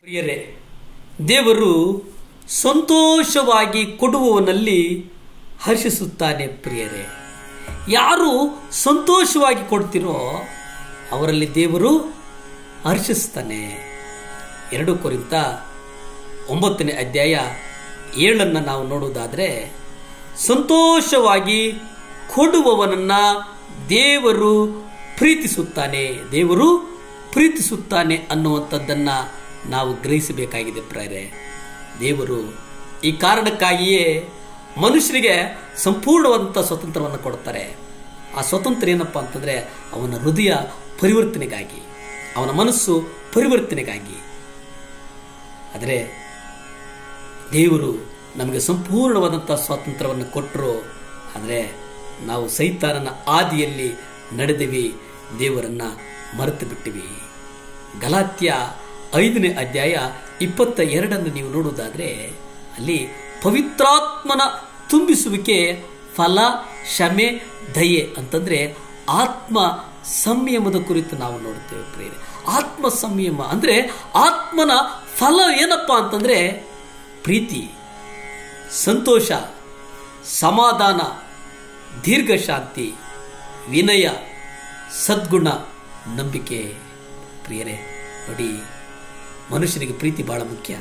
ಪ್ರಿಯರೇ ದೇವರು ಸಂತೋಷವಾಗಿ ಕೊಡುವವನಲ್ಲಿ ಹರ್ಷಿಸುತ್ತಾನೆ ಪ್ರಿಯರೇ ಯಾರು ಸಂತೋಷವಾಗಿ ಕೊಡ್ತಿರೋ ಅವರಲ್ಲಿ ದೇವರು ಹರ್ಷಿಸ್ತಾನೆ ಎರಡು ಕುರಿತ ಒಂಬತ್ತನೇ ಅಧ್ಯಾಯ ಏಳನ್ನು ನಾವು ನೋಡುವುದಾದರೆ ಸಂತೋಷವಾಗಿ ಕೊಡುವವನನ್ನ ದೇವರು ಪ್ರೀತಿಸುತ್ತಾನೆ ದೇವರು ಪ್ರೀತಿಸುತ್ತಾನೆ ಅನ್ನುವಂಥದ್ದನ್ನ ನಾವು ಗ್ರಹಿಸಬೇಕಾಗಿದೆ ಪ್ರೇರೆ ದೇವರು ಈ ಕಾರಣಕ್ಕಾಗಿಯೇ ಮನುಷ್ಯರಿಗೆ ಸಂಪೂರ್ಣವಾದಂಥ ಸ್ವತಂತ್ರವನ್ನು ಕೊಡ್ತಾರೆ ಆ ಸ್ವತಂತ್ರ ಏನಪ್ಪ ಅಂತಂದರೆ ಅವನ ಹೃದಯ ಪರಿವರ್ತನೆಗಾಗಿ ಅವನ ಮನಸ್ಸು ಪರಿವರ್ತನೆಗಾಗಿ ಆದರೆ ದೇವರು ನಮಗೆ ಸಂಪೂರ್ಣವಾದಂಥ ಸ್ವಾತಂತ್ರ್ಯವನ್ನು ಕೊಟ್ಟರು ಆದರೆ ನಾವು ಸೈತಾನನ ಆದಿಯಲ್ಲಿ ನಡೆದಿವಿ ದೇವರನ್ನ ಮರೆತು ಬಿಟ್ಟಿವಿ ಗಲಾತ್ಯ ಐದನೇ ಅಧ್ಯಾಯ ಇಪ್ಪತ್ತ ಎರಡನ್ನು ನೀವು ನೋಡುವುದಾದರೆ ಅಲ್ಲಿ ಪವಿತ್ರಾತ್ಮನ ತುಂಬಿಸುವಿಕೆ ಫಲ ಶಮೆ ದಯೆ ಅಂತಂದ್ರೆ ಆತ್ಮ ಸಂಯಮದ ಕುರಿತು ನಾವು ನೋಡ್ತೇವೆ ಪ್ರೇರೆ ಆತ್ಮ ಸಂಯಮ ಅಂದ್ರೆ ಆತ್ಮನ ಫಲ ಏನಪ್ಪ ಅಂತಂದ್ರೆ ಪ್ರೀತಿ ಸಂತೋಷ ಸಮಾಧಾನ ದೀರ್ಘ ಶಾಂತಿ ವಿನಯ ಸದ್ಗುಣ ನಂಬಿಕೆ ಪ್ರಿಯರೇ ನೋಡಿ ಮನುಷ್ಯನಿಗೆ ಪ್ರೀತಿ ಬಹಳ ಮುಖ್ಯ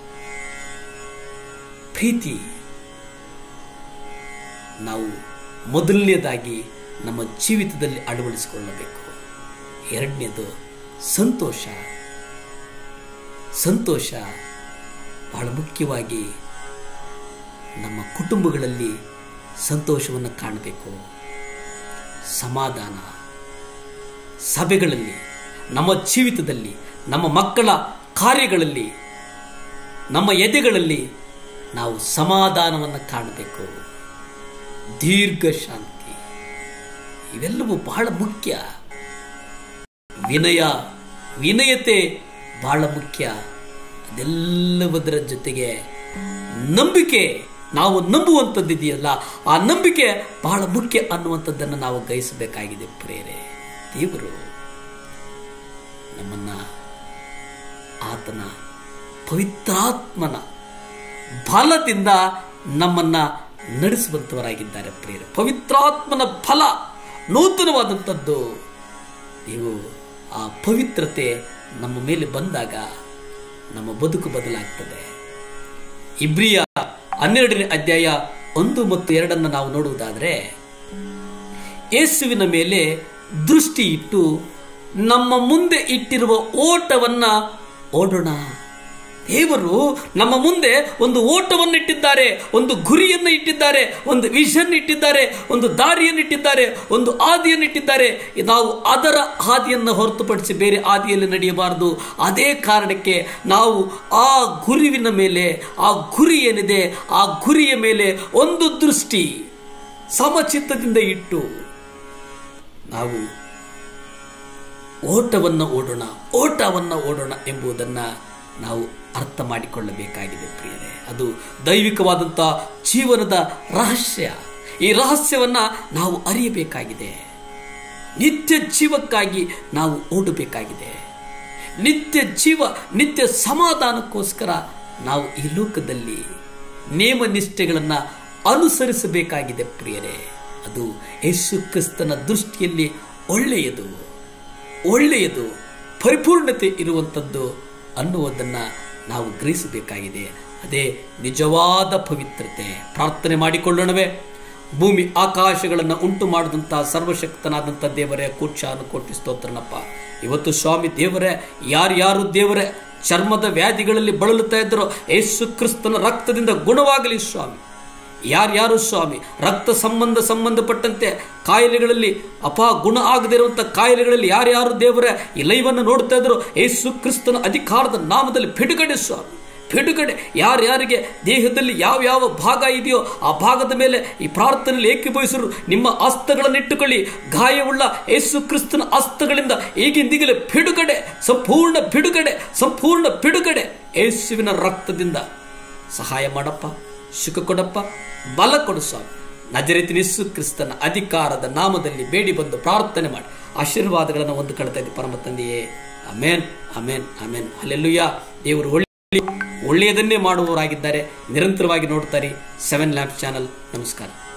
ಪ್ರೀತಿ ನಾವು ಮೊದಲನೇದಾಗಿ ನಮ್ಮ ಜೀವಿತದಲ್ಲಿ ಅಳವಡಿಸಿಕೊಳ್ಳಬೇಕು ಎರಡನೇದು ಸಂತೋಷ ಸಂತೋಷ ಬಹಳ ಮುಖ್ಯವಾಗಿ ನಮ್ಮ ಕುಟುಂಬಗಳಲ್ಲಿ ಸಂತೋಷವನ್ನು ಕಾಣಬೇಕು ಸಮಾಧಾನ ಸಭೆಗಳಲ್ಲಿ ನಮ್ಮ ಜೀವಿತದಲ್ಲಿ ನಮ್ಮ ಮಕ್ಕಳ ಕಾರ್ಯಗಳಲ್ಲಿ ನಮ್ಮ ಎದೆಗಳಲ್ಲಿ ನಾವು ಸಮಾಧಾನವನ್ನು ಕಾಣಬೇಕು ದೀರ್ಘ ಶಾಂತಿ ಇವೆಲ್ಲವೂ ಬಹಳ ಮುಖ್ಯ ವಿನಯ ವಿನಯತೆ ಬಹಳ ಮುಖ್ಯ ಅದೆಲ್ಲವುದರ ಜೊತೆಗೆ ನಂಬಿಕೆ ನಾವು ನಂಬುವಂಥದ್ದಿದೆಯಲ್ಲ ಆ ನಂಬಿಕೆ ಬಹಳ ಮುಖ್ಯ ಅನ್ನುವಂಥದ್ದನ್ನು ನಾವು ಗ್ರಹಿಸಬೇಕಾಗಿದೆ ಪ್ರೇರೆ ದೇವರು ನಮ್ಮನ್ನ ಆತನ ಪವಿತ್ರಾತ್ಮನ ಫಲದಿಂದ ನಮ್ಮನ್ನ ನಡೆಸುವಂತವರಾಗಿದ್ದಾರೆ ಪ್ರಿಯರೇ ಪವಿತ್ರಾತ್ಮನ ಫಲ ನೂತನವಾದಂಥದ್ದು ನೀವು ಆ ಪವಿತ್ರತೆ ನಮ್ಮ ಮೇಲೆ ಬಂದಾಗ ನಮ್ಮ ಬದುಕು ಬದಲಾಗ್ತದೆ ಇಬ್ರಿಯ ಹನ್ನೆರಡನೇ ಅಧ್ಯಾಯ ಒಂದು ಮತ್ತು ಎರಡನ್ನು ನಾವು ನೋಡುವುದಾದರೆ ಯೇಸುವಿನ ಮೇಲೆ ದೃಷ್ಟಿ ಇಟ್ಟು ನಮ್ಮ ಮುಂದೆ ಇಟ್ಟಿರುವ ಓಟವನ್ನ ಓಡೋಣ ದೇವರು ನಮ್ಮ ಮುಂದೆ ಒಂದು ಓಟವನ್ನು ಇಟ್ಟಿದ್ದಾರೆ ಒಂದು ಗುರಿಯನ್ನು ಇಟ್ಟಿದ್ದಾರೆ ಒಂದು ವಿಷನ್ ಇಟ್ಟಿದ್ದಾರೆ ಒಂದು ದಾರಿಯನ್ನು ಇಟ್ಟಿದ್ದಾರೆ ಒಂದು ಹಾದಿಯನ್ನು ಇಟ್ಟಿದ್ದಾರೆ ನಾವು ಅದರ ಹಾದಿಯನ್ನು ಹೊರತುಪಡಿಸಿ ಬೇರೆ ಹಾದಿಯಲ್ಲಿ ನಡೆಯಬಾರದು ಅದೇ ಕಾರಣಕ್ಕೆ ನಾವು ಆ ಗುರುವಿನ ಮೇಲೆ ಆ ಗುರಿ ಏನಿದೆ ಆ ಗುರಿಯ ಮೇಲೆ ಒಂದು ದೃಷ್ಟಿ ಸಮಚಿತ್ತದಿಂದ ಇಟ್ಟು ನಾವು ಓಟವನ್ನು ಓಡೋಣ ಓಟವನ್ನು ಓಡೋಣ ಎಂಬುದನ್ನು ನಾವು ಅರ್ಥ ಮಾಡಿಕೊಳ್ಳಬೇಕಾಗಿದೆ ಪ್ರಿಯರೇ ಅದು ದೈವಿಕವಾದಂಥ ಜೀವನದ ರಹಸ್ಯ ಈ ರಹಸ್ಯವನ್ನ ನಾವು ಅರಿಯಬೇಕಾಗಿದೆ ನಿತ್ಯ ಜೀವಕ್ಕಾಗಿ ನಾವು ಓಡಬೇಕಾಗಿದೆ ನಿತ್ಯ ಜೀವ ನಿತ್ಯ ಸಮಾಧಾನಕ್ಕೋಸ್ಕರ ನಾವು ಈ ಲೋಕದಲ್ಲಿ ನೇಮ ನಿಷ್ಠೆಗಳನ್ನು ಅನುಸರಿಸಬೇಕಾಗಿದೆ ಪ್ರಿಯರೇ ಅದು ಯೇಸು ಕ್ರಿಸ್ತನ ದೃಷ್ಟಿಯಲ್ಲಿ ಒಳ್ಳೆಯದು ಒಳ್ಳೆಯದು ಪರಿಪೂರ್ಣತೆ ಇರುವಂಥದ್ದು ಅನ್ನುವುದನ್ನು ನಾವು ಗ್ರಹಿಸಬೇಕಾಗಿದೆ ಅದೇ ನಿಜವಾದ ಪವಿತ್ರತೆ ಪ್ರಾರ್ಥನೆ ಮಾಡಿಕೊಳ್ಳೋಣವೇ ಭೂಮಿ ಆಕಾಶಗಳನ್ನು ಉಂಟು ಮಾಡಿದಂಥ ಸರ್ವಶಕ್ತನಾದಂಥ ದೇವರೇ ಕೋಟ್ಯಾನು ಕೋಟಿ ಸ್ತೋತ್ರನಪ್ಪ ಇವತ್ತು ಸ್ವಾಮಿ ದೇವರೇ ಯಾರ್ಯಾರು ದೇವರೇ ಚರ್ಮದ ವ್ಯಾಧಿಗಳಲ್ಲಿ ಬಳಲುತ್ತಾ ಇದ್ದರೋ ಯೇಸು ಕ್ರಿಸ್ತನ ರಕ್ತದಿಂದ ಗುಣವಾಗಲಿ ಸ್ವಾಮಿ ಯಾರ್ಯಾರು ಸ್ವಾಮಿ ರಕ್ತ ಸಂಬಂಧ ಸಂಬಂಧಪಟ್ಟಂತೆ ಕಾಯಿಲೆಗಳಲ್ಲಿ ಅಪ ಗುಣ ಆಗದಿರುವಂಥ ಕಾಯಿಲೆಗಳಲ್ಲಿ ಯಾರ್ಯಾರು ದೇವರ ಈ ಲೈವನ್ನು ನೋಡ್ತಾ ಇದ್ರು ಯೇಸು ಕ್ರಿಸ್ತನ ಅಧಿಕಾರದ ನಾಮದಲ್ಲಿ ಬಿಡುಗಡೆ ಸ್ವಾಮಿ ಬಿಡುಗಡೆ ಯಾರ್ಯಾರಿಗೆ ದೇಹದಲ್ಲಿ ಯಾವ ಯಾವ ಭಾಗ ಇದೆಯೋ ಆ ಭಾಗದ ಮೇಲೆ ಈ ಪ್ರಾರ್ಥನೆಯಲ್ಲಿ ಏಕೀಭವಿಸರು ನಿಮ್ಮ ಹಸ್ತಗಳನ್ನು ಇಟ್ಟುಕೊಳ್ಳಿ ಗಾಯವುಳ್ಳ ಯೇಸು ಕ್ರಿಸ್ತನ ಹಸ್ತಗಳಿಂದ ಈಗಿಂದೀಗಲೇ ಬಿಡುಗಡೆ ಸಂಪೂರ್ಣ ಬಿಡುಗಡೆ ಸಂಪೂರ್ಣ ಬಿಡುಗಡೆ ಯೇಸುವಿನ ರಕ್ತದಿಂದ ಸಹಾಯ ಮಾಡಪ್ಪ ಸುಖ ಕೊಡಪ್ಪ ಬಲ ಕೊಡು ಸ್ವಾಮಿ ನಜರಿತಿನ ಯೇಸು ಕ್ರಿಸ್ತನ ಅಧಿಕಾರದ ನಾಮದಲ್ಲಿ ಬೇಡಿ ಬಂದು ಪ್ರಾರ್ಥನೆ ಮಾಡಿ ಆಶೀರ್ವಾದಗಳನ್ನು ಒಂದು ಕಳ್ತಾ ಇದ್ದೆ ಪರಮ ತಂದೆಯೇ ಅಮೇನ್ ಅಮೇನ್ ಅಮೇನ್ ಅಲ್ಲೆಲ್ಲುಯ್ಯ ದೇವರು ಒಳ್ಳೆ ಒಳ್ಳೆಯದನ್ನೇ ಮಾಡುವವರಾಗಿದ್ದಾರೆ ನಿರಂತರವಾಗಿ ನೋಡ್ತಾರೆ ಸೆವೆನ್ ಲ್ಯಾಂಪ್ ಚಾನಲ್ ನಮಸ್ಕಾರ